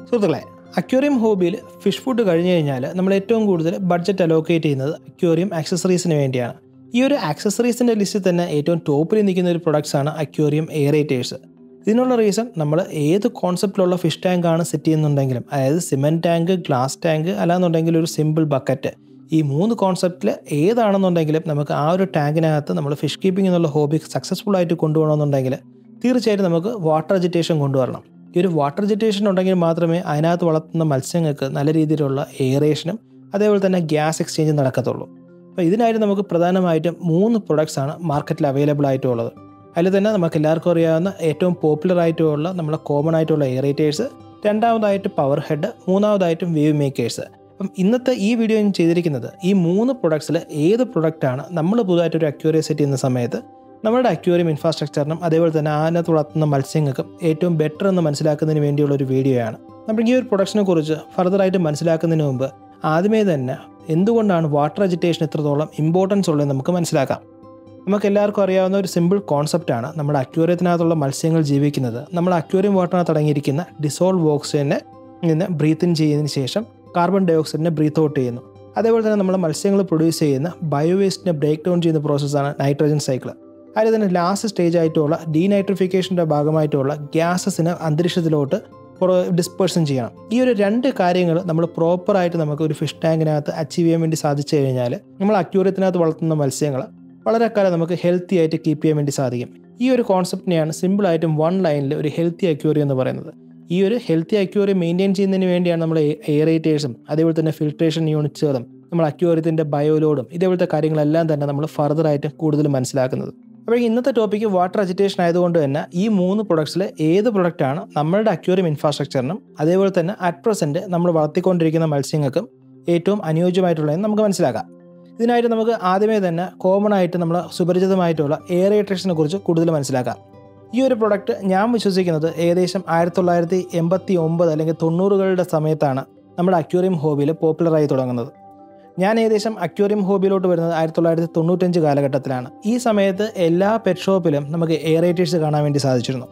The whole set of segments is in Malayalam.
സുഹൃത്തുക്കളെ അക്വേറിയം ഹോബിയിൽ ഫിഷ് ഫുഡ് കഴിഞ്ഞ് കഴിഞ്ഞാൽ നമ്മൾ ഏറ്റവും കൂടുതൽ ബഡ്ജറ്റ് അലോക്കേറ്റ് ചെയ്യുന്നത് അക്വേറിയം ആക്സസറീസിന് വേണ്ടിയാണ് ഈ ഒരു ആക്സസറീസിൻ്റെ ലിസ്റ്റിൽ തന്നെ ഏറ്റവും ടോപ്പിൽ നിൽക്കുന്ന ഒരു പ്രൊഡക്ട്സ് ആണ് അക്വേറിയം എയറേറ്റേഴ്സ് ഇതിനുള്ള റീസൺ നമ്മൾ ഏത് കോൺസെപ്റ്റിലുള്ള ഫിഷ് ടാങ്ക് ആണ് സെറ്റ് ചെയ്യുന്നുണ്ടെങ്കിലും അതായത് സിമെൻറ്റ് ടാങ്ക് ഗ്ലാസ് ടാങ്ക് അല്ലാന്നുണ്ടെങ്കിൽ ഒരു സിമ്പിൾ ബക്കറ്റ് ഈ മൂന്ന് കോൺസെപ്റ്റിൽ ഏതാണെന്നുണ്ടെങ്കിലും നമുക്ക് ആ ഒരു ടാങ്കിനകത്ത് നമ്മൾ ഫിഷ് കീപ്പിംഗ് എന്നുള്ള ഹോബി സക്സസ്ഫുൾ ആയിട്ട് കൊണ്ടുപോകണമെന്നുണ്ടെങ്കിൽ തീർച്ചയായിട്ടും നമുക്ക് വാട്ടർ അജിറ്റേഷൻ കൊണ്ടുവരണം ഈ ഒരു വാട്ടർ അജിറ്റേഷൻ ഉണ്ടെങ്കിൽ മാത്രമേ അതിനകത്ത് വളർത്തുന്ന മത്സ്യങ്ങൾക്ക് നല്ല രീതിയിലുള്ള എയറേഷനും അതേപോലെ തന്നെ ഗ്യാസ് എക്സ്ചേഞ്ചും നടക്കത്തുള്ളൂ അപ്പോൾ ഇതിനായിട്ട് നമുക്ക് പ്രധാനമായിട്ടും മൂന്ന് പ്രൊഡക്ട്സ് ആണ് മാർക്കറ്റിൽ അവൈലബിൾ ആയിട്ടുള്ളത് അതിൽ തന്നെ നമുക്ക് എല്ലാവർക്കും അറിയാവുന്ന ഏറ്റവും പോപ്പുലർ ആയിട്ടുള്ള നമ്മുടെ കോമൺ ആയിട്ടുള്ള എയറേറ്റേഴ്സ് രണ്ടാമതായിട്ട് പവർ ഹെഡ് മൂന്നാമതായിട്ടും വേവ് മേക്കേഴ്സ് അപ്പം ഇന്നത്തെ ഈ വീഡിയോ ഞാൻ ചെയ്തിരിക്കുന്നത് ഈ മൂന്ന് പ്രൊഡക്ട്സിൽ ഏത് പ്രൊഡക്റ്റാണ് നമ്മൾ പുതുതായിട്ടൊരു അക്യൂറിയ സെറ്റ് ചെയ്യുന്ന സമയത്ത് നമ്മുടെ അക്യൂറിയം ഇൻഫ്രാസ്ട്രക്ചറിനും അതേപോലെ തന്നെ അതിനകത്ത് വളർത്തുന്ന മത്സ്യങ്ങൾക്കും ഏറ്റവും ബെറ്റർ എന്ന് മനസ്സിലാക്കുന്നതിന് വേണ്ടിയുള്ള ഒരു വീഡിയോയാണ് നമ്മൾ ഈ ഒരു പ്രൊഡക്ഷനെ കുറിച്ച് ഫർദറായിട്ട് മനസ്സിലാക്കുന്നതിന് മുമ്പ് ആദ്യമേ തന്നെ എന്തുകൊണ്ടാണ് വാട്ടർ അജിറ്റേഷൻ ഇത്രത്തോളം ഇമ്പോർട്ടൻസ് ഉള്ളത് നമുക്ക് മനസ്സിലാക്കാം നമുക്ക് എല്ലാവർക്കും അറിയാവുന്ന ഒരു സിമ്പിൾ കോൺസെപ്റ്റാണ് നമ്മുടെ അക്വേറിയത്തിനകത്തുള്ള മത്സ്യങ്ങൾ ജീവിക്കുന്നത് നമ്മൾ അക്വേറിയം വാട്ടറിനകത്ത് അടങ്ങിയിരിക്കുന്ന ഡിസോൾവ് ഓക്സിജനെ നിന്ന് ബ്രീത്ത് ഇൻ ചെയ്തതിന് ശേഷം കാർബൺ ഡൈ ഓക്സൈഡിനെ ബ്രീത്ത് ഔട്ട് ചെയ്യുന്നു അതേപോലെ തന്നെ നമ്മൾ മത്സ്യങ്ങൾ പ്രൊഡ്യൂസ് ചെയ്യുന്ന ബയോവേസ്റ്റിനെ ബ്രേക്ക് ഡൗൺ ചെയ്യുന്ന പ്രോസസ്സാണ് നൈട്രജൻ സൈക്കിൾ അതിൽ തന്നെ ലാസ്റ്റ് സ്റ്റേജ് ആയിട്ടുള്ള ഡീനൈട്രിഫിക്കേഷൻ്റെ ഭാഗമായിട്ടുള്ള ഗ്യാസസിനെ അന്തരീക്ഷത്തിലോട്ട് ഡിസ്പേഴ്സൺ ചെയ്യണം ഈ ഒരു രണ്ട് കാര്യങ്ങൾ നമ്മൾ പ്രോപ്പറായിട്ട് നമുക്ക് ഒരു ഫിഷ് ടാങ്കിനകത്ത് അച്ചീവ് ചെയ്യാൻ വേണ്ടി സാധിച്ചു കഴിഞ്ഞാൽ നമ്മൾ അക്യൂറിയത്തിനകത്ത് വളർത്തുന്ന മത്സ്യങ്ങൾ വളരെ കാലം നമുക്ക് ഹെൽത്തി ആയിട്ട് കീപ്പ് ചെയ്യാൻ വേണ്ടി സാധിക്കും ഈ ഒരു കോൺസെപ്റ്റിനെയാണ് സിമ്പിളായിട്ടും വൺ ലൈനിൽ ഒരു ഹെൽത്തി അക്യൂറിയം എന്ന് പറയുന്നത് ഈ ഒരു ഹെൽത്തി അക്യൂറിയം മെയിൻറ്റെയിൻ ചെയ്യുന്നതിന് വേണ്ടിയാണ് നമ്മൾ എയറേറ്റേഴ്സും അതേപോലെ തന്നെ ഫിൽട്രേഷൻ യൂണിറ്റ്സുകളും നമ്മൾ അക്യൂറിയത്തിൻ്റെ ബയോലോഡും ഇതേപോലത്തെ കാര്യങ്ങളെല്ലാം തന്നെ നമ്മൾ ഫർദറായിട്ട് കൂടുതൽ മനസ്സിലാക്കുന്നത് അപ്പോൾ ഇന്നത്തെ ടോപ്പിക്ക് വാട്ടർ അജിറ്റേഷൻ ആയതുകൊണ്ട് തന്നെ ഈ മൂന്ന് പ്രൊഡക്ട്സിൽ ഏത് പ്രൊഡക്റ്റാണ് നമ്മളുടെ അക്യൂറിയം ഇൻഫ്രാസ്ട്രക്ചറിനും അതേപോലെ തന്നെ അറ്റ് പ്രസൻറ്റ് നമ്മൾ വളർത്തിക്കൊണ്ടിരിക്കുന്ന മത്സ്യങ്ങൾക്കും ഏറ്റവും അനുയോജ്യമായിട്ടുള്ളതെന്ന് നമുക്ക് മനസ്സിലാക്കാം ഇതിനായിട്ട് നമുക്ക് ആദ്യമേ തന്നെ കോമൺ ആയിട്ട് നമ്മൾ സുപരിചിതമായിട്ടുള്ള എയറേറ്റേഷനെ കുറിച്ച് കൂടുതൽ മനസ്സിലാക്കാം ഈ ഒരു പ്രൊഡക്റ്റ് ഞാൻ വിശ്വസിക്കുന്നത് ഏകദേശം ആയിരത്തി തൊള്ളായിരത്തി എൺപത്തി ഒമ്പത് അല്ലെങ്കിൽ തൊണ്ണൂറുകളുടെ സമയത്താണ് നമ്മുടെ അക്യൂറിയം ഹോബിയിൽ പോപ്പുലറായി തുടങ്ങുന്നത് ഞാൻ ഏകദേശം അക്യൂറിയം ഹോബിയിലോട്ട് വരുന്നത് ആയിരത്തി തൊള്ളായിരത്തി തൊണ്ണൂറ്റഞ്ച് കാലഘട്ടത്തിലാണ് ഈ സമയത്ത് എല്ലാ പെറ്റ് ഷോപ്പിലും നമുക്ക് എയറേറ്റേഴ്സ് കാണാൻ വേണ്ടി സാധിച്ചിരുന്നു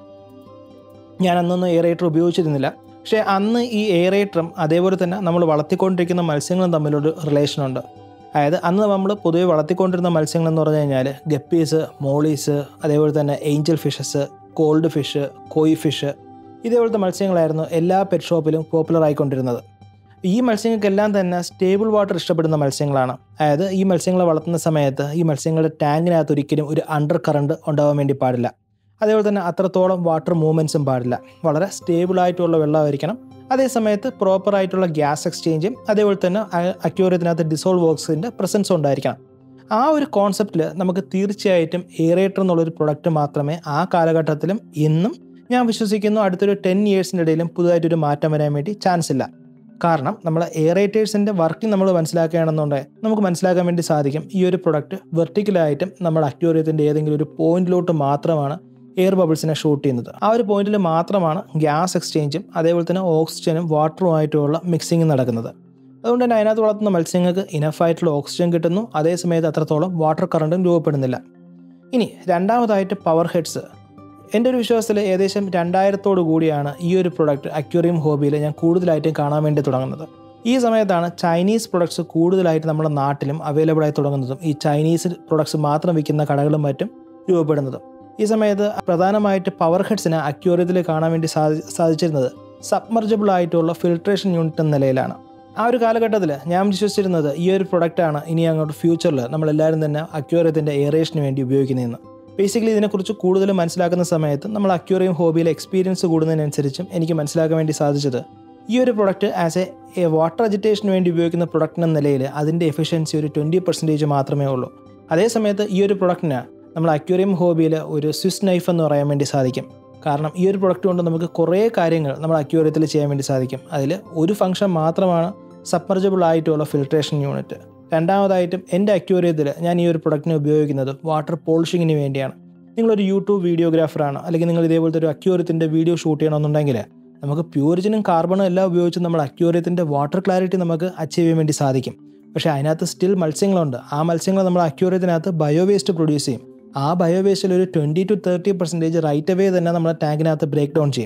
ഞാൻ അന്നൊന്നും എയറേറ്റർ ഉപയോഗിച്ചിരുന്നില്ല പക്ഷേ അന്ന് ഈ എയറേറ്ററും അതേപോലെ തന്നെ നമ്മൾ വളർത്തിക്കൊണ്ടിരിക്കുന്ന മത്സ്യങ്ങളും തമ്മിലൊരു റിലേഷനുണ്ട് അതായത് അന്ന് നമ്മൾ പൊതുവെ വളർത്തിക്കൊണ്ടിരുന്ന മത്സ്യങ്ങൾ എന്ന് പറഞ്ഞു കഴിഞ്ഞാൽ ഗപ്പീസ് മോളീസ് അതേപോലെ തന്നെ angel fishes gold fish koi fish ഇതേപോലത്തെ മത്സ്യങ്ങളായിരുന്നു എല്ലാ പെറ്റ് ഷോപ്പിലും പോപ്പുലർ ആയിക്കൊണ്ടിരുന്നത് ഈ മത്സ്യങ്ങൾക്കെല്ലാം തന്നെ സ്റ്റേബിൾ വാട്ടർ ഇഷ്ടപ്പെടുന്ന മത്സ്യങ്ങളാണ് അതായത് ഈ മത്സ്യങ്ങളെ വളർത്തുന്ന സമയത്ത് ഈ മത്സ്യങ്ങളുടെ ടാങ്കിനകത്ത് ഒരിക്കലും ഒരു അണ്ടർ കറണ്ട് ഉണ്ടാവാൻ വേണ്ടി പാടില്ല അതേപോലെ തന്നെ അത്രത്തോളം വാട്ടർ മൂവ്മെൻറ്റ്സും പാടില്ല വളരെ സ്റ്റേബിൾ ആയിട്ടുള്ള വെള്ളമായിരിക്കണം അതേ സമയത്ത് പ്രോപ്പർ ആയിട്ടുള്ള ഗ്യാസ് എക്സ്ചേഞ്ചും അതേപോലെ തന്നെ അക്യൂറിയത്തിനകത്ത് ഡിസോൾവ് വർക്ക്സിൻ്റെ പ്രസൻസ് ഉണ്ടായിരിക്കണം ആ ഒരു കോൺസെപ്റ്റിൽ നമുക്ക് തീർച്ചയായിട്ടും എയറേറ്റർ എന്നുള്ളൊരു പ്രൊഡക്റ്റ് മാത്രമേ ആ കാലഘട്ടത്തിലും ഇന്നും ഞാൻ വിശ്വസിക്കുന്നു അടുത്തൊരു ടെൻ ഇയേഴ്സിൻ്റെ ഇടയിലും പുതുതായിട്ടൊരു മാറ്റം വരാൻ വേണ്ടി ചാൻസ് ഇല്ല കാരണം നമ്മൾ എയറേറ്റേഴ്സിൻ്റെ വർക്കിംഗ് നമ്മൾ മനസ്സിലാക്കുകയാണെന്നുണ്ടെങ്കിൽ നമുക്ക് മനസ്സിലാക്കാൻ വേണ്ടി സാധിക്കും ഈ ഒരു പ്രൊഡക്റ്റ് വെർട്ടിക്കലായിട്ടും നമ്മുടെ അക്യൂറിയത്തിൻ്റെ ഏതെങ്കിലും ഒരു പോയിന്റിലോട്ട് മാത്രമാണ് എയർ ബബിൾസിനെ ഷൂട്ട് ചെയ്യുന്നത് ആ ഒരു പോയിന്റിൽ മാത്രമാണ് ഗ്യാസ് എക്സ്ചേഞ്ചും അതേപോലെ തന്നെ ഓക്സിജനും വാട്ടറുമായിട്ടുള്ള മിക്സിങ്ങും നടക്കുന്നത് അതുകൊണ്ട് തന്നെ അതിനകത്ത് വളർത്തുന്ന മത്സ്യങ്ങൾക്ക് ഇനഫായിട്ടുള്ള ഓക്സിജൻ കിട്ടുന്നു അതേ സമയത്ത് അത്രത്തോളം വാട്ടർ കറണ്ടും രൂപപ്പെടുന്നില്ല ഇനി രണ്ടാമതായിട്ട് പവർ ഹെഡ്സ് എൻ്റെ ഒരു വിശ്വാസത്തിൽ ഏകദേശം രണ്ടായിരത്തോടു കൂടിയാണ് ഈ ഒരു പ്രൊഡക്റ്റ് അക്യൂറിയം ഹോബിയിൽ ഞാൻ കൂടുതലായിട്ടും കാണാൻ വേണ്ടി തുടങ്ങുന്നത് ഈ സമയത്താണ് ചൈനീസ് പ്രൊഡക്ട്സ് കൂടുതലായിട്ട് നമ്മുടെ നാട്ടിലും അവൈലബിൾ ആയി തുടങ്ങുന്നതും ഈ ചൈനീസ് പ്രൊഡക്ട്സ് മാത്രം വിൽക്കുന്ന കടകളും മറ്റും രൂപപ്പെടുന്നതും ഈ സമയത്ത് പ്രധാനമായിട്ട് പവർ ഹെഡ്സിനെ അക്യൂറിയത്തിൽ കാണാൻ വേണ്ടി സാധി സാധിച്ചിരുന്നത് സബ്മർജബിൾ ആയിട്ടുള്ള ഫിൽട്രേഷൻ യൂണിറ്റ് എന്ന നിലയിലാണ് ആ ഒരു കാലഘട്ടത്തിൽ ഞാൻ വിശ്വസിച്ചിരുന്നത് ഈ ഒരു പ്രൊഡക്റ്റാണ് ഇനി അങ്ങോട്ട് ഫ്യൂച്ചറിൽ നമ്മളെല്ലാവരും തന്നെ അക്യൂറിയത്തിൻ്റെ എയറേഷന് വേണ്ടി ഉപയോഗിക്കുന്നതെന്ന് ബേസിക്കലി ഇതിനെക്കുറിച്ച് കൂടുതൽ മനസ്സിലാക്കുന്ന സമയത്ത് നമ്മൾ അക്യൂറിയം ഹോബിയിൽ എക്സ്പീരിയൻസ് കൂടുന്നതിനനുസരിച്ചും എനിക്ക് മനസ്സിലാക്കാൻ വേണ്ടി സാധിച്ചത് ഈ ഒരു പ്രൊഡക്റ്റ് ആസ് എ വാട്ടർ അജിറ്റേഷന് വേണ്ടി ഉപയോഗിക്കുന്ന പ്രൊഡക്റ്റ് എന്ന നിലയിൽ അതിൻ്റെ എഫിഷ്യൻസി ഒരു ട്വൻറ്റി പെർസെൻറ്റേജ് മാത്രമേ ഉള്ളൂ അതേ സമയത്ത് ഈ ഒരു പ്രൊഡക്റ്റിന് നമ്മൾ അക്യൂറിയം ഹോബിയിൽ ഒരു സ്വിസ് നൈഫ് എന്ന് പറയാൻ വേണ്ടി സാധിക്കും കാരണം ഈ ഒരു പ്രൊഡക്റ്റ് കൊണ്ട് നമുക്ക് കുറേ കാര്യങ്ങൾ നമ്മൾ അക്യൂറിയത്തിൽ ചെയ്യാൻ വേണ്ടി സാധിക്കും അതിൽ ഒരു ഫംഗ്ഷൻ മാത്രമാണ് സബ്മർജബിൾ ആയിട്ടുള്ള ഫിൽട്രേഷൻ യൂണിറ്റ് രണ്ടാമതായിട്ടും എൻ്റെ അക്യൂറിയത്തിൽ ഞാൻ ഈ ഒരു പ്രൊഡക്റ്റിനെ ഉപയോഗിക്കുന്നത് വാട്ടർ പോളിഷിങ്ങിന് വേണ്ടിയാണ് നിങ്ങളൊരു യൂട്യൂബ് വീഡിയോഗ്രാഫറാണ് അല്ലെങ്കിൽ നിങ്ങൾ ഇതേപോലത്തെ ഒരു അക്യൂറിയത്തിൻ്റെ വീഡിയോ ഷൂട്ട് ചെയ്യണമെന്നുണ്ടെങ്കിൽ നമുക്ക് പ്യൂരിജനും കാർബണും എല്ലാം ഉപയോഗിച്ച് നമ്മൾ അക്യൂറിയത്തിൻ്റെ വാട്ടർ ക്ലാരിറ്റി നമുക്ക് അച്ചീവ് ചെയ്യാൻ വേണ്ടി സാധിക്കും പക്ഷേ അതിനകത്ത് സ്റ്റിൽ മത്സ്യങ്ങളുണ്ട് ആ മത്സ്യങ്ങൾ നമ്മൾ അക്യൂറിയത്തിനകത്ത് ബയോ വേസ്റ്റ് പ്രൊഡ്യൂസ് ചെയ്യും ആ ബയോ വേസ്റ്റിൽ ഒരു twenty to thirty percentage right away തന്നെ നമ്മുടെ ടാങ്കിനകത്ത് ബ്രേക്ക് ഡൗൺ ചെയ്യും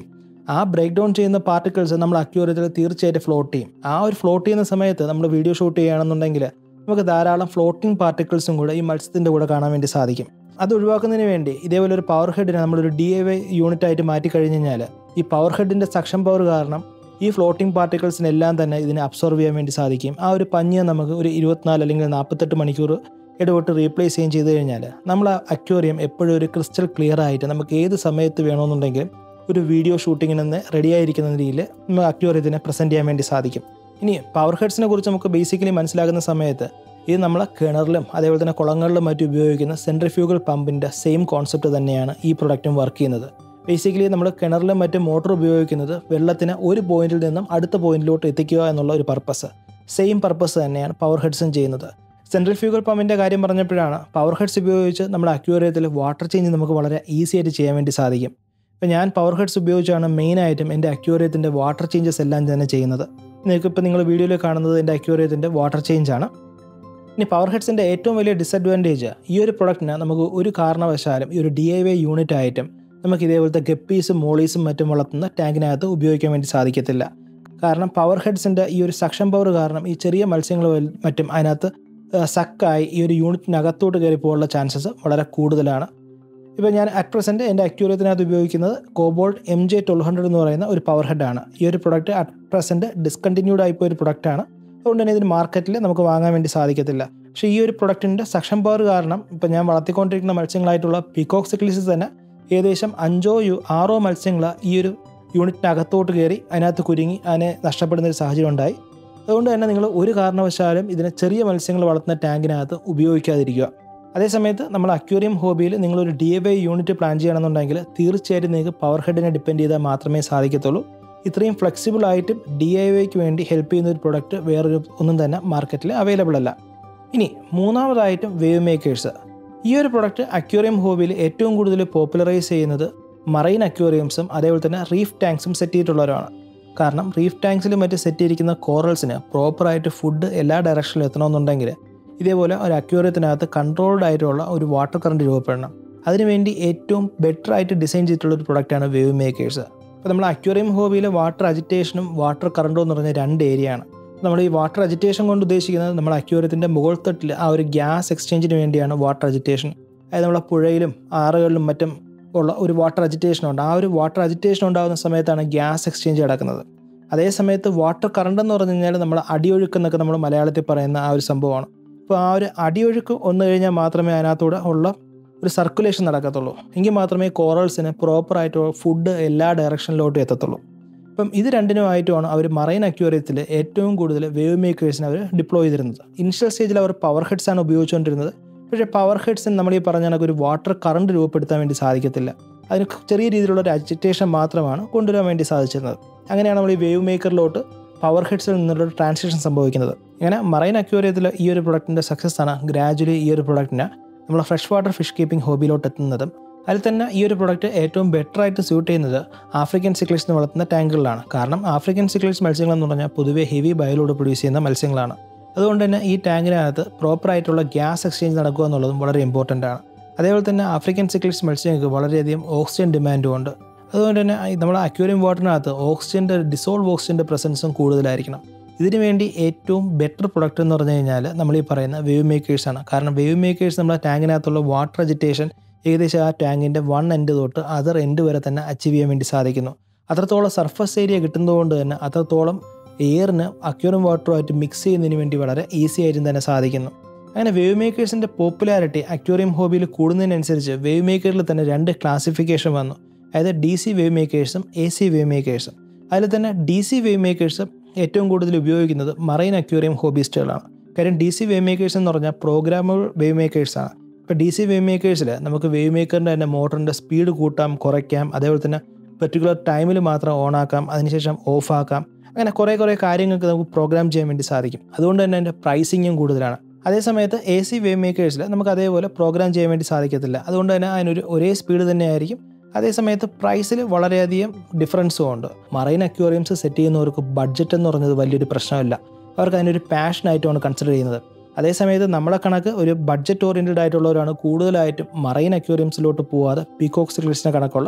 ആ ബ്രേക്ക് ഡൗൺ ചെയ്യുന്ന പാർട്ടിക്കിൾസ് നമ്മൾ അക്യൂറിയത്തിൽ തീർച്ചയായിട്ടും ഫ്ലോട്ട് ചെയ്യും ആ ഒരു ഫ്ലോട്ട് ചെയ്യുന്ന സമയത്ത് നമ്മൾ വീഡിയോ ഷൂട്ട് ചെയ്യുകയാണെന്നുണ്ടെങ്കിൽ നമുക്ക് ധാരാളം ഫ്ലോട്ടിംഗ് പാർട്ടിക്കിൾസും കൂടെ ഈ മത്സ്യത്തിൻ്റെ കൂടെ കാണാൻ വേണ്ടി സാധിക്കും അത് ഒഴിവാക്കുന്നതിന് വേണ്ടി ഇതേപോലെ ഒരു പവർ ഹെഡിനെ നമ്മളൊരു ഡി എ വൈ യൂണിറ്റ് ആയിട്ട് മാറ്റി കഴിഞ്ഞ് കഴിഞ്ഞാൽ ഈ പവർ ഹെഡിൻ്റെ സക്ഷൻ പവർ കാരണം ഈ ഫ്ലോട്ടിംഗ് പാർട്ടിക്കിൾസിനെല്ലാം തന്നെ ഇതിനെ അബ്സോർവ് ചെയ്യാൻ വേണ്ടി സാധിക്കും ആ ഒരു പഞ്ഞിയെ നമുക്ക് ഒരു ഇരുപത്തിനാല് അല്ലെങ്കിൽ നാൽപ്പത്തെട്ട് മണിക്കൂർ ഇടവിട്ട് റീപ്ലേസ് ചെയ്യുകയും ചെയ്ത് കഴിഞ്ഞാൽ നമ്മൾ ആ അക്വേറിയം എപ്പോഴും ഒരു ക്രിസ്റ്റൽ ക്ലിയർ ആയിട്ട് നമുക്ക് ഏത് സമയത്ത് വേണമെന്നുണ്ടെങ്കിലും ഒരു വീഡിയോ ഷൂട്ടിങ്ങിൽ നിന്ന് റെഡി ആയിരിക്കുന്ന രീതിയിൽ നമുക്ക് അക്വേറിയത്തിനെ പ്രസൻറ്റ് ചെയ്യാൻ വേണ്ടി സാധിക്കും ഇനി പവർ ഹെഡ്സിനെ കുറിച്ച് നമുക്ക് ബേസിക്കലി മനസ്സിലാക്കുന്ന സമയത്ത് ഇത് നമ്മളെ കിണറിലും അതേപോലെ തന്നെ കുളങ്ങളിലും മറ്റും ഉപയോഗിക്കുന്ന സെൻട്രിഫ്യൂഗൽ പമ്പിൻ്റെ സെയിം കോൺസെപ്റ്റ് തന്നെയാണ് ഈ പ്രൊഡക്റ്റും വർക്ക് ചെയ്യുന്നത് ബേസിക്കലി നമ്മൾ കിണറിലും മറ്റും മോട്ടോർ ഉപയോഗിക്കുന്നത് വെള്ളത്തിന് ഒരു പോയിന്റിൽ നിന്നും അടുത്ത പോയിന്റിലോട്ട് എത്തിക്കുക എന്നുള്ള ഒരു പർപ്പസ് സെയിം പർപ്പസ് തന്നെയാണ് പവർ ഹെഡ്സും ചെയ്യുന്നത് സെൻട്രൽ ഫ്യൂഗൽ പമ്പിൻ്റെ കാര്യം പറഞ്ഞപ്പോഴാണ് പവർ ഹെഡ്സ് ഉപയോഗിച്ച് നമ്മുടെ അക്യൂറിയത്തിൽ വാട്ടർ ചേഞ്ച് നമുക്ക് വളരെ ഈസി ആയിട്ട് ചെയ്യാൻ വേണ്ടി സാധിക്കും ഇപ്പോൾ ഞാൻ പവർ ഹെഡ്സ് ഉപയോഗിച്ചാണ് മെയിനായിട്ടും എൻ്റെ അക്യൂറിയത്തിൻ്റെ വാട്ടർ ചേഞ്ചസ് എല്ലാം തന്നെ ചെയ്യുന്നത് നിങ്ങൾക്കിപ്പോൾ നിങ്ങൾ വീഡിയോയിൽ കാണുന്നത് എൻ്റെ അക്യൂറിയത്തിൻ്റെ വാട്ടർ ചേഞ്ച് ആണ് ഇനി പവർ ഹെഡ്സിൻ്റെ ഏറ്റവും വലിയ ഡിസഡ്വാൻറ്റേജ് ഈ ഒരു പ്രൊഡക്റ്റിന് നമുക്ക് ഒരു കാരണവശാലും ഈ ഒരു ഡി ഐ വൈ യൂണിറ്റ് ആയിട്ടും നമുക്ക് ഇതേപോലത്തെ ഗപ്പീസും മോളീസും മറ്റും വളർത്തുന്ന ടാങ്കിനകത്ത് ഉപയോഗിക്കാൻ വേണ്ടി സാധിക്കത്തില്ല കാരണം പവർ ഹെഡ്സിൻ്റെ ഈ ഒരു സക്ഷൻ പവർ കാരണം ഈ ചെറിയ മത്സ്യങ്ങൾ മറ്റും അതിനകത്ത് സക്കായി ഈ ഒരു യൂണിറ്റിനകത്തോട്ട് കയറി പോകാനുള്ള ചാൻസസ് വളരെ കൂടുതലാണ് ഇപ്പോൾ ഞാൻ അറ്റ് പ്രസൻറ്റ് എൻ്റെ അക്യൂറിയത്തിനകത്ത് ഉപയോഗിക്കുന്നത് Cobalt M J twelve hundred എന്ന് പറയുന്ന ഒരു പവർ ഹെഡാണ് ഈ ഒരു പ്രൊഡക്റ്റ് അറ്റ് പ്രസൻറ്റ് ഡിസ്കണ്ടിന്യൂഡ് ആയിപ്പോയ ഒരു പ്രൊഡക്റ്റാണ് അതുകൊണ്ട് തന്നെ ഇതിന് മാർക്കറ്റിൽ നമുക്ക് വാങ്ങാൻ വേണ്ടി സാധിക്കത്തില്ല പക്ഷേ ഈ ഒരു പ്രൊഡക്റ്റിൻ്റെ സക്ഷൻ പവർ കാരണം ഇപ്പോൾ ഞാൻ വളർത്തിക്കൊണ്ടിരിക്കുന്ന മത്സ്യങ്ങളായിട്ടുള്ള പിക്കോക് സിക്ലിസിസ് തന്നെ ഏകദേശം അഞ്ചോ യു ആറോ മത്സ്യങ്ങൾ ഈ ഒരു യൂണിറ്റിനകത്തോട്ട് കയറി അതിനകത്ത് കുരുങ്ങി അതിനെ നഷ്ടപ്പെടുന്ന ഒരു സാഹചര്യം ഉണ്ടായി അതുകൊണ്ട് തന്നെ നിങ്ങൾ ഒരു കാരണവശാലും ഇതിനെ ചെറിയ മത്സ്യങ്ങൾ വളർത്തുന്ന ടാങ്കിനകത്ത് ഉപയോഗിക്കാതിരിക്കുക അതേസമയത്ത് നമ്മൾ അക്വേറിയം ഹോബിയിൽ നിങ്ങളൊരു D I Y unit plan ചെയ്യണമെന്നുണ്ടെങ്കിൽ തീർച്ചയായിട്ടും നിങ്ങൾക്ക് പവർ ഹെഡിനെ ഡിപ്പെൻഡ് ചെയ്താൽ മാത്രമേ സാധിക്കത്തുള്ളൂ ഇത്രയും ഫ്ലെക്സിബിൾ ആയിട്ടും ഡി ഐ വൈക്ക് വേണ്ടി ഹെൽപ്പ് ചെയ്യുന്ന ഒരു പ്രൊഡക്റ്റ് വേറൊരു ഒന്നും തന്നെ മാർക്കറ്റിൽ അവൈലബിൾ അല്ല ഇനി മൂന്നാമതായിട്ടും വേവ് മേക്കേഴ്സ് ഈ ഒരു പ്രൊഡക്റ്റ് അക്വേറിയം ഹോബിയിൽ ഏറ്റവും കൂടുതൽ പോപ്പുലറൈസ് ചെയ്യുന്നത് മറൈൻ അക്വേറിയംസും അതേപോലെ തന്നെ റീഫ് ടാങ്ക്സും സെറ്റ് ചെയ്തിട്ടുള്ളവരാണ് കാരണം റീഫ് ടാങ്ക്സിൽ മറ്റ് സെറ്റ് ചെയ്തിരിക്കുന്ന കോറൽസിന് പ്രോപ്പറായിട്ട് ഫുഡ് എല്ലാ ഡയറക്ഷനിലും എത്തണമെന്നുണ്ടെങ്കിൽ ഇതേപോലെ ഒരു അക്വേറിയത്തിനകത്ത് കൺട്രോൾഡ് ആയിട്ടുള്ള ഒരു വാട്ടർ കറണ്ട് രൂപപ്പെടണം അതിനുവേണ്ടി ഏറ്റവും ബെറ്റർ ആയിട്ട് ഡിസൈൻ ചെയ്തിട്ടുള്ള ഒരു പ്രൊഡക്റ്റാണ് വേവ് മേക്കേഴ്സ് അപ്പോൾ നമ്മൾ അക്വേറിയം ഹോബിയിലെ വാട്ടർ അജിറ്റേഷനും വാട്ടർ കറണ്ടും എന്ന് പറഞ്ഞ രണ്ട് ഏരിയ ആണ് നമ്മൾ ഈ വാട്ടർ അജിറ്റേഷൻ കൊണ്ട് ഉദ്ദേശിക്കുന്നത് നമ്മൾ അക്വേറിയത്തിൻ്റെ മുകൾ തട്ടിൽ ആ ഒരു ഗ്യാസ് എക്സ്ചേഞ്ചിന് വേണ്ടിയാണ് വാട്ടർ അജിറ്റേഷൻ അതായത് നമ്മളെ പുഴയിലും ആറുകളിലും മറ്റും ഉള്ള ഒരു വാട്ടർ അജിറ്റേഷൻ ഉണ്ട് ആ ഒരു വാട്ടർ അജിറ്റേഷൻ ഉണ്ടാകുന്ന സമയത്താണ് ഗ്യാസ് എക്സ്ചേഞ്ച് നടക്കുന്നത് അതേ സമയത്ത് വാട്ടർ കറണ്ട് എന്ന് പറഞ്ഞു കഴിഞ്ഞാൽ നമ്മൾ അടിയൊഴുക്ക് എന്നൊക്കെ നമ്മൾ മലയാളത്തിൽ പറയുന്ന ആ ഒരു സംഭവമാണ് അപ്പോൾ ആ ഒരു അടിയൊഴുക്ക് വന്നു കഴിഞ്ഞാൽ മാത്രമേ അതിനകത്തൂടെ ഉള്ള ഒരു സർക്കുലേഷൻ നടക്കത്തുള്ളൂ എങ്കിൽ മാത്രമേ കോറൽസിന് പ്രോപ്പറായിട്ട് ഫുഡ് എല്ലാ ഡയറക്ഷനിലോട്ടും എത്തത്തുള്ളൂ അപ്പം ഇത് രണ്ടിനുമായിട്ടുമാണ് അവർ മറൈൻ അക്വേറിയത്തിൽ ഏറ്റവും കൂടുതൽ വേവ് മേക്കേഴ്സിനെ അവർ ഡിപ്ലോയ് ചെയ്തിരുന്നത് ഇനിഷ്യൽ സ്റ്റേജിൽ അവർ പവർ ഹെഡ്സ് ആണ് ഉപയോഗിച്ചുകൊണ്ടിരുന്നത് പക്ഷേ പവർ ഹെഡ്സിന് നമ്മൾ ഈ പറഞ്ഞ കണക്ക് ഒരു വാട്ടർ കറണ്ട് രൂപപ്പെടുത്താൻ വേണ്ടി സാധിക്കത്തില്ല അതിന് ചെറിയ രീതിയിലുള്ള ഒരു അജിറ്റേഷൻ മാത്രമാണ് കൊണ്ടുവരാൻ വേണ്ടി സാധിച്ചിരുന്നത് അങ്ങനെയാണ് നമ്മൾ ഈ വേവ് മേക്കറിലോട്ട് പവർ ഹെഡ്സിൽ നിന്നുള്ള ട്രാൻസിഷൻ സംഭവിക്കുന്നത് ഇങ്ങനെ മറൈൻ അക്വേറിയത്തിൽ ഈ ഒരു പ്രൊഡക്റ്റിൻ്റെ സക്സസ് ആണ് ഗ്രാജുവലി ഈ ഒരു പ്രൊഡക്റ്റിനെ നമ്മൾ ഫ്രഷ് വാട്ടർ ഫിഷ് കീപ്പിംഗ് ഹോബിയിലോട്ട് എത്തുന്നതും അതിൽ തന്നെ ഈ ഒരു പ്രൊഡക്റ്റ് ഏറ്റവും ബെറ്റർ ആയിട്ട് സ്യൂട്ട് ചെയ്യുന്നത് ആഫ്രിക്കൻ സിക്ലിസിന് വളർത്തുന്ന ടാങ്കുകളിലാണ് കാരണം ആഫ്രിക്കൻ സിക്ലിസ് മത്സ്യങ്ങൾ എന്ന് പറഞ്ഞാൽ പൊതുവേ ഹെവി ബയലോട് പ്രൊഡ്യൂസ് ചെയ്യുന്ന മത്സ്യങ്ങളാണ് അതുകൊണ്ട് തന്നെ ഈ ടാങ്കിനകത്ത് പ്രോപ്പറായിട്ടുള്ള ഗ്യാസ് എക്സ്ചേഞ്ച് നടക്കുക എന്നുള്ളതും വളരെ ഇമ്പോർട്ടൻ്റ് ആണ് അതേപോലെ തന്നെ ആഫ്രിക്കൻ സിക്ലിസ് മത്സ്യങ്ങൾക്ക് വളരെയധികം ഓക്സിജൻ ഡിമാൻഡും ഉണ്ട് അതുകൊണ്ട് തന്നെ നമ്മൾ അക്വേറിയം വാട്ടറിനകത്ത് ഓക്സിജൻ്റെ ഡിസോൾവ് ഓക്സിജൻ്റെ പ്രസൻസും കൂടുതലായിരിക്കണം ഇതിനു വേണ്ടി ഏറ്റവും ബെറ്റർ പ്രൊഡക്റ്റ് എന്ന് പറഞ്ഞു കഴിഞ്ഞാൽ നമ്മൾ ഈ പറയുന്ന വേവ് മേക്കേഴ്സ് ആണ് കാരണം വേവ് മേക്കേഴ്സ് നമ്മുടെ ടാങ്കിനകത്തുള്ള വാട്ടർ അജിറ്റേഷൻ ഏകദേശം ആ ടാങ്കിൻ്റെ വൺ എൻഡ് തൊട്ട് അതർ എൻഡ് വരെ തന്നെ അച്ചീവ് ചെയ്യാൻ വേണ്ടി സാധിക്കുന്നു അത്രത്തോളം സർഫസ് ഏരിയ കിട്ടുന്നതുകൊണ്ട് തന്നെ അത്രത്തോളം എയറിന് അക്യൂറും വാട്ടറുമായിട്ട് മിക്സ് ചെയ്യുന്നതിന് വേണ്ടി വളരെ ഈസി ആയിട്ടും തന്നെ സാധിക്കുന്നു അങ്ങനെ വേവ് മേക്കേഴ്സിൻ്റെ പോപ്പുലാരിറ്റി അക്വേറിയം ഹോബിയിൽ കൂടുന്നതിനനുസരിച്ച് വേവ് മേക്കറിൽ തന്നെ രണ്ട് ക്ലാസിഫിക്കേഷൻ വന്നു അതായത് ഡി സി വേവ് മേക്കേഴ്സും എ സി വേവ് മേക്കേഴ്സും അതിൽ തന്നെ ഡി സി വേവ് മേക്കേഴ്സ് ഏറ്റവും കൂടുതൽ ഉപയോഗിക്കുന്നത് മറൈൻ അക്വേറിയം ഹോബിസ്റ്റുകളാണ് കാര്യം ഡി സി വേവ് മേക്കേഴ്സ് എന്ന് പറഞ്ഞാൽ പ്രോഗ്രാമബിൾ വേവ് മേക്കേഴ്സാണ് ഇപ്പോൾ ഡി സി വേവ് മേക്കേഴ്സിൽ നമുക്ക് വേവ് മേക്കറിൻ്റെ തന്നെ മോട്ടറിൻ്റെ സ്പീഡ് കൂട്ടാം കുറയ്ക്കാം അതേപോലെ തന്നെ പെർട്ടിക്കുലർ ടൈമിൽ മാത്രം ഓൺ ആക്കാം അതിനുശേഷം ഓഫ് ആക്കാം അങ്ങനെ കുറേ കുറേ കാര്യങ്ങൾക്ക് നമുക്ക് പ്രോഗ്രാം ചെയ്യാൻ വേണ്ടി സാധിക്കും അതുകൊണ്ട് തന്നെ അതിൻ്റെ പ്രൈസിങ്ങും കൂടുതലാണ് അതേസമയത്ത് എ സി വേവ് മേക്കേഴ്സിൽ നമുക്ക് അതേപോലെ പ്രോഗ്രാം ചെയ്യാൻ വേണ്ടി സാധിക്കത്തില്ല അതുകൊണ്ട് തന്നെ അതിനൊരു ഒരേ സ്പീഡ് തന്നെയായിരിക്കും അതേസമയത്ത് പ്രൈസിൽ വളരെയധികം ഡിഫറൻസും ഉണ്ട് മറൈൻ അക്വേറിയംസ് സെറ്റ് ചെയ്യുന്നവർക്ക് ബഡ്ജറ്റ് എന്ന് പറഞ്ഞത് വലിയൊരു പ്രശ്നമല്ല അവർക്ക് അതിനൊരു പാഷനായിട്ടുമാണ് കൺസിഡർ ചെയ്യുന്നത് അതേസമയത്ത് നമ്മളെ കണക്ക് ഒരു ബഡ്ജറ്റ് ഓറിയൻറ്റഡ് ആയിട്ടുള്ളവരാണ് കൂടുതലായിട്ടും മറൈൻ അക്വേറിയംസിലോട്ട് പോവാതെ പീകോക്സ് ക്ലിസിനെ കണക്കുള്ള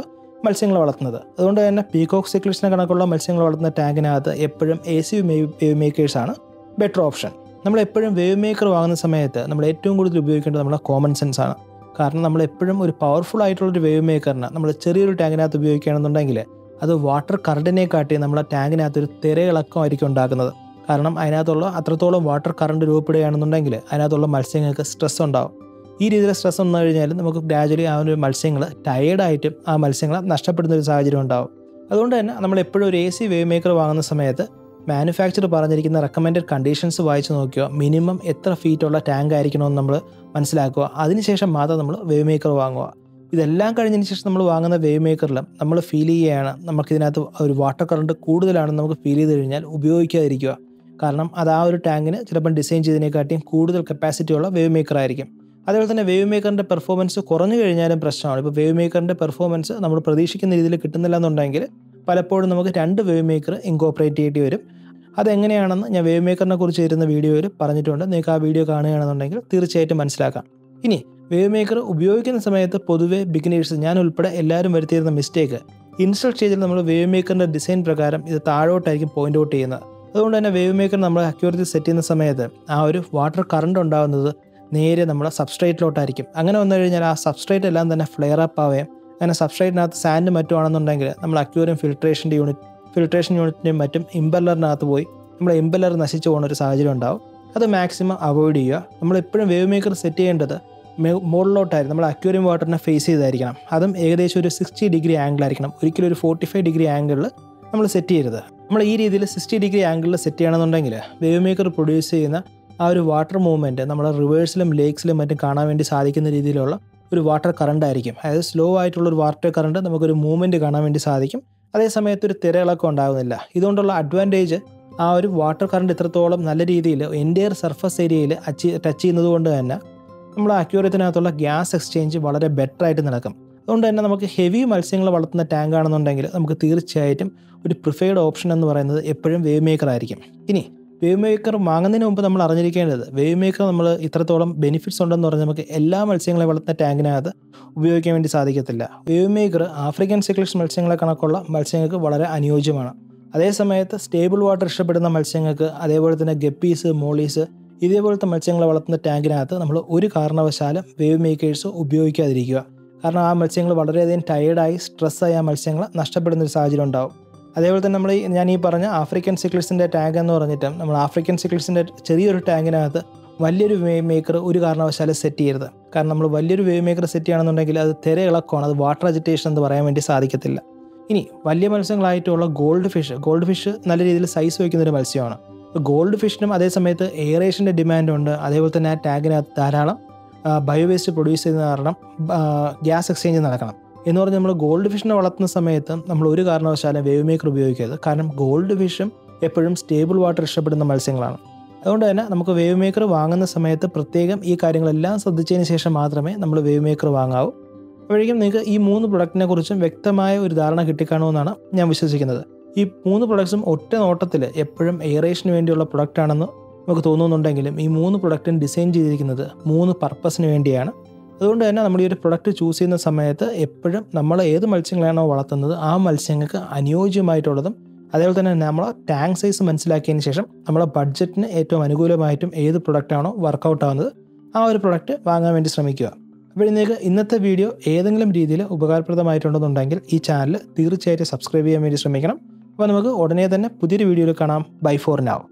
മത്സ്യങ്ങൾ വളർത്തുന്നത് അതുകൊണ്ട് തന്നെ പീകോക്ക് സിക്ലിഷിനെ കണക്കുള്ള മത്സ്യങ്ങൾ വളർത്തുന്ന ടാങ്കിനകത്ത് എപ്പോഴും എ സി വേവ് മേക്കേഴ്സാണ് ബെറ്റർ ഓപ്ഷൻ നമ്മൾ എപ്പോഴും വേവ് മേക്കർ വാങ്ങുന്ന സമയത്ത് നമ്മൾ ഏറ്റവും കൂടുതൽ ഉപയോഗിക്കേണ്ടത് നമ്മുടെ കോമൺ സെൻസ് ആണ് കാരണം നമ്മൾ എപ്പോഴും ഒരു പവർഫുൾ ആയിട്ടുള്ളൊരു വേവ് മേക്കറിന് നമ്മൾ ചെറിയൊരു ടാങ്കിനകത്ത് ഉപയോഗിക്കുകയാണെന്നുണ്ടെങ്കിൽ അത് വാട്ടർ കറണ്ടിനെ കാട്ടി നമ്മുടെ ടാങ്കിനകത്ത് ഒരു തിരയിളക്കമായിരിക്കും ഉണ്ടാക്കുന്നത് കാരണം അതിനകത്തുള്ള അത്രത്തോളം വാട്ടർ കറണ്ട് രൂപപ്പെടുകയാണെന്നുണ്ടെങ്കിൽ അതിനകത്തുള്ള മത്സ്യങ്ങൾക്ക് സ്ട്രെസ് ഉണ്ടാവും ഈ രീതിയിൽ സ്ട്രെസ് വന്നു കഴിഞ്ഞാൽ നമുക്ക് ഗ്രാജുവലി ആ ഒരു മത്സ്യങ്ങൾ ടയേർഡായിട്ടും ആ മത്സ്യങ്ങളെ നഷ്ടപ്പെടുന്ന ഒരു സാഹചര്യം ഉണ്ടാവും അതുകൊണ്ട് തന്നെ നമ്മൾ എപ്പോഴും ഒരു എ സി വേവ് മേക്കർ വാങ്ങുന്ന സമയത്ത് മാനുഫാക്ചർ പറഞ്ഞിരിക്കുന്ന റെക്കമെൻഡഡ് കണ്ടീഷൻസ് വായിച്ച് നോക്കുക മിനിമം എത്ര ഫീറ്റുള്ള ടാങ്ക് ആയിരിക്കണമെന്ന് നമ്മൾ മനസ്സിലാക്കുക അതിനുശേഷം മാത്രം നമ്മൾ വേവ് മേക്കർ വാങ്ങുക ഇതെല്ലാം കഴിഞ്ഞതിന് ശേഷം നമ്മൾ വാങ്ങുന്ന വേവ് മേക്കറിൽ നമ്മൾ ഫീൽ ചെയ്യുകയാണ് നമുക്കിതിനകത്ത് ഒരു വാട്ടർ കറണ്ട് കൂടുതലാണെന്ന് നമുക്ക് ഫീൽ ചെയ്ത് കഴിഞ്ഞാൽ ഉപയോഗിക്കാതിരിക്കുക കാരണം അത് ആ ഒരു ടാങ്കിന് ചിലപ്പം ഡിസൈൻ ചെയ്തതിനെക്കാട്ടിയും കൂടുതൽ കപ്പാസിറ്റി ഉള്ള വേവ് മേക്കർ ആയിരിക്കും അതേപോലെ തന്നെ വേവ് മേക്കറിൻ്റെ പെർഫോമൻസ് കുറഞ്ഞു കഴിഞ്ഞാലും പ്രശ്നമാണ് ഇപ്പോൾ വേവ് മേക്കറിൻ്റെ പെർഫോമൻസ് നമ്മൾ പ്രതീക്ഷിക്കുന്ന രീതിയിൽ കിട്ടുന്നില്ല എന്നുണ്ടെങ്കിൽ പലപ്പോഴും നമുക്ക് രണ്ട് വേവ് മേക്കർ ഇൻകോപ്പറേറ്റ് ചെയ്യേണ്ടി വരും അതെങ്ങനെയാണെന്ന് ഞാൻ വേവ് മേക്കറിനെ കുറിച്ച് തരുന്ന വീഡിയോയിൽ പറഞ്ഞിട്ടുണ്ട് നിങ്ങൾക്ക് ആ വീഡിയോ കാണുകയാണെന്നുണ്ടെങ്കിൽ തീർച്ചയായിട്ടും മനസ്സിലാക്കാം ഇനി വേവ് മേക്കർ ഉപയോഗിക്കുന്ന സമയത്ത് പൊതുവെ ബിഗിനേഴ്സ് ഞാൻ ഉൾപ്പെടെ എല്ലാവരും വരുത്തിയിരുന്ന മിസ്റ്റേക്ക് ഇൻസ്റ്റൽ സ്റ്റേജിൽ നമ്മൾ വേവ് മേക്കറിൻ്റെ ഡിസൈൻ പ്രകാരം ഇത് താഴോട്ടായിരിക്കും പോയിന്റ് ഔട്ട് ചെയ്യുന്നത് അതുകൊണ്ട് തന്നെ വേവ് മേക്കർ നമ്മൾ അക്യൂറത്തി സെറ്റ് ചെയ്യുന്ന സമയത്ത് ആ ഒരു വാട്ടർ കറണ്ട് ഉണ്ടാകുന്നത് നേരെ നമ്മുടെ സബ്സ്ട്രേറ്റിലോട്ടായിരിക്കും അങ്ങനെ വന്നു കഴിഞ്ഞാൽ ആ സബ്സ്ട്രേറ്റ് എല്ലാം തന്നെ ഫ്ലെയർ അപ്പ് ആവുകയും അങ്ങനെ സബ്സ്ട്രേറ്റിനകത്ത് സാൻഡ് മറ്റും ആണെന്നുണ്ടെങ്കിൽ നമ്മൾ അക്യൂറിയം ഫിൽട്രേഷൻ്റെ യൂണിറ്റ് ഫിൽട്രേഷൻ യൂണിറ്റിൻ്റെയും മറ്റും ഇമ്പല്ലറിനകത്ത് പോയി നമ്മുടെ ഇമ്പല്ലർ നശിച്ചു പോകുന്ന ഒരു സാഹചര്യം ഉണ്ടാവും അത് മാക്സിമം അവോയ്ഡ് ചെയ്യുക നമ്മൾ എപ്പോഴും വേവ് മേക്കർ സെറ്റ് ചെയ്യേണ്ടത് മുകളിലോട്ടായിരിക്കും നമ്മൾ അക്യൂറിയം വാട്ടറിനെ ഫേസ് ചെയ്തായിരിക്കണം അതും ഏകദേശം ഒരു സിക്സ്റ്റി ഡിഗ്രി ആംഗിൾ ആയിരിക്കണം ഒരിക്കലും ഒരു ഫോർട്ടി ഫൈവ് ഡിഗ്രി ആംഗിളിൽ നമ്മൾ സെറ്റ് ചെയ്യരുത് നമ്മൾ ഈ രീതിയിൽ സിക്സ്റ്റി ഡിഗ്രി ആംഗിളിൽ സെറ്റ് ചെയ്യണമെന്നുണ്ടെങ്കിൽ വേവ് മേക്കർ പ്രൊഡ്യൂസ് ചെയ്യുന്ന ആ ഒരു വാട്ടർ മൂവ്മെൻറ്റ് നമ്മൾ റിവേഴ്സിലും ലേക്സിലും മറ്റും കാണാൻ വേണ്ടി സാധിക്കുന്ന രീതിയിലുള്ള ഒരു വാട്ടർ കറണ്ട് ആയിരിക്കും അതായത് സ്ലോ ആയിട്ടുള്ള ഒരു വാട്ടർ കറണ്ട് നമുക്കൊരു മൂവ്മെൻറ്റ് കാണാൻ വേണ്ടി സാധിക്കും അതേസമയത്ത് ഒരു തിരയിളക്കം ഉണ്ടാകുന്നില്ല ഇതുകൊണ്ടുള്ള അഡ്വാൻറ്റേജ് ആ ഒരു വാട്ടർ കറണ്ട് ഇത്രത്തോളം നല്ല രീതിയിൽ എൻറ്റയർ സർഫസ് ഏരിയയിൽ അച്ചി ടച്ച് ചെയ്യുന്നത് കൊണ്ട് തന്നെ നമ്മുടെ അക്യൂറത്തിനകത്തുള്ള ഗ്യാസ് എക്സ്ചേഞ്ച് വളരെ ബെറ്റർ ആയിട്ട് നടക്കും അതുകൊണ്ട് തന്നെ നമുക്ക് ഹെവി മത്സ്യങ്ങൾ വളർത്തുന്ന ടാങ്ക് ആണെന്നുണ്ടെങ്കിൽ നമുക്ക് തീർച്ചയായിട്ടും ഒരു പ്രിഫേർഡ് ഓപ്ഷൻ എന്ന് പറയുന്നത് എപ്പോഴും വേവ് മേക്കർ ആയിരിക്കും ഇനി വേവ് മേക്കർ വാങ്ങുന്നതിന് മുമ്പ് നമ്മൾ അറിഞ്ഞിരിക്കേണ്ടത് വേവ് മേക്കർ നമ്മൾ ഇത്രത്തോളം ബെനിഫിറ്റ്സ് ഉണ്ടെന്ന് പറഞ്ഞാൽ നമുക്ക് എല്ലാ മത്സ്യങ്ങളെ വളർത്തുന്ന ടാങ്കിനകത്ത് ഉപയോഗിക്കാൻ വേണ്ടി സാധിക്കത്തില്ല വേവ് മേക്കർ ആഫ്രിക്കൻ സിക്ലിഷ് മത്സ്യങ്ങളെ കണക്കുള്ള മത്സ്യങ്ങൾക്ക് വളരെ അനുയോജ്യമാണ് അതേസമയത്ത് സ്റ്റേബിൾ വാട്ടർ ഇഷ്ടപ്പെടുന്ന മത്സ്യങ്ങൾക്ക് അതേപോലെ തന്നെ ഗപ്പീസ് മോളീസ് ഇതേപോലത്തെ മത്സ്യങ്ങളെ വളർത്തുന്ന ടാങ്കിനകത്ത് നമ്മൾ ഒരു കാരണവശാലും വേവ് മേക്കേഴ്സ് ഉപയോഗിക്കാതിരിക്കുക കാരണം ആ മത്സ്യങ്ങൾ വളരെയധികം ടയേർഡായി സ്ട്രെസ്സായി ആ മത്സ്യങ്ങൾ നഷ്ടപ്പെടുന്ന ഒരു സാഹചര്യം ഉണ്ടാവും അതേപോലെ തന്നെ നമ്മൾ ഈ ഞാൻ ഈ പറഞ്ഞ ആഫ്രിക്കൻ സിക്ലിസിൻ്റെ ടാങ്ക് എന്ന് പറഞ്ഞിട്ട് നമ്മൾ ആഫ്രിക്കൻ സിക്ലിസിൻ്റെ ചെറിയൊരു ടാങ്കിനകത്ത് വലിയൊരു വേവ് മേക്കർ ഒരു കാരണവശാലും സെറ്റ് ചെയ്യരുത് കാരണം നമ്മൾ വലിയൊരു വേവ് മേക്കർ സെറ്റ് ചെയ്യുകയാണെന്നുണ്ടെങ്കിൽ അത് തിര ഇളക്കമാണ് അത് വാട്ടർ അജിറ്റേഷൻ എന്ന് പറയാൻ വേണ്ടി സാധിക്കത്തില്ല ഇനി വലിയ മത്സ്യങ്ങളായിട്ടുള്ള ഗോൾഡ് ഫിഷ് ഗോൾഡ് ഫിഷ് നല്ല രീതിയിൽ സൈസ് വയ്ക്കുന്ന ഒരു മത്സ്യമാണ് ഗോൾഡ് ഫിഷിനും അതേ സമയത്ത് എയറേഷൻ്റെ ഡിമാൻഡ് ഉണ്ട് അതേപോലെ തന്നെ ആ ടാങ്കിനകത്ത് ധാരാളം ബയോവേസ്റ്റ് പ്രൊഡ്യൂസ് ചെയ്യുന്ന കാരണം ഗ്യാസ് എക്സ്ചേഞ്ച് നടക്കണം എന്ന് പറഞ്ഞാൽ നമ്മൾ ഗോൾഡ് ഫിഷിനെ വളർത്തുന്ന സമയത്ത് നമ്മൾ ഒരു കാരണവശാലും വേവ് മേക്കർ ഉപയോഗിക്കരുത് കാരണം ഗോൾഡ് ഫിഷും എപ്പോഴും സ്റ്റേബിൾ വാട്ടർ ഇഷ്ടപ്പെടുന്ന മത്സ്യങ്ങളാണ് അതുകൊണ്ട് തന്നെ നമുക്ക് വേവ് മേക്കർ വാങ്ങുന്ന സമയത്ത് പ്രത്യേകം ഈ കാര്യങ്ങളെല്ലാം ശ്രദ്ധിച്ചതിന് ശേഷം മാത്രമേ നമ്മൾ വേവ് മേക്കർ വാങ്ങാവൂ അപ്പോഴേക്കും നിങ്ങൾക്ക് ഈ മൂന്ന് പ്രൊഡക്റ്റിനെ കുറിച്ചും വ്യക്തമായ ഒരു ധാരണ കിട്ടിക്കാണുമെന്നാണ് ഞാൻ വിശ്വസിക്കുന്നത് ഈ മൂന്ന് പ്രൊഡക്ട്സും ഒറ്റ നോട്ടത്തിൽ എപ്പോഴും എയറേഷന് വേണ്ടിയുള്ള പ്രൊഡക്റ്റ് ആണെന്ന് നമുക്ക് തോന്നുന്നുണ്ടെങ്കിലും ഈ മൂന്ന് പ്രൊഡക്റ്റും ഡിസൈൻ ചെയ്തിരിക്കുന്നത് മൂന്ന് പർപ്പസിന് വേണ്ടിയാണ് അതുകൊണ്ട് തന്നെ നമ്മൾ ഈ ഒരു പ്രൊഡക്റ്റ് ചൂസ് ചെയ്യുന്ന സമയത്ത് എപ്പോഴും നമ്മൾ ഏത് മത്സ്യങ്ങളാണോ വളർത്തുന്നത് ആ മത്സ്യങ്ങൾക്ക് അനുയോജ്യമായിട്ടുള്ളതും അതേപോലെ തന്നെ നമ്മൾ ടാങ്ക് സൈസ് മനസ്സിലാക്കിയതിന് ശേഷം നമ്മളെ ബഡ്ജറ്റിന് ഏറ്റവും അനുകൂലമായിട്ടും ഏത് പ്രൊഡക്റ്റാണോ വർക്കൗട്ട് ആവുന്നത് ആ ഒരു പ്രൊഡക്റ്റ് വാങ്ങാൻ വേണ്ടി ശ്രമിക്കുക അപ്പോൾ നിങ്ങൾക്ക് ഇന്നത്തെ വീഡിയോ ഏതെങ്കിലും രീതിയിൽ ഉപകാരപ്രദമായിട്ടുണ്ടെന്നുണ്ടെങ്കിൽ ഈ ചാനൽ തീർച്ചയായിട്ടും സബ്സ്ക്രൈബ് ചെയ്യാൻ വേണ്ടി ശ്രമിക്കണം അപ്പോൾ നമുക്ക് ഉടനെ തന്നെ പുതിയൊരു വീഡിയോയിൽ കാണാം ബൈ ഫോർ നാവ്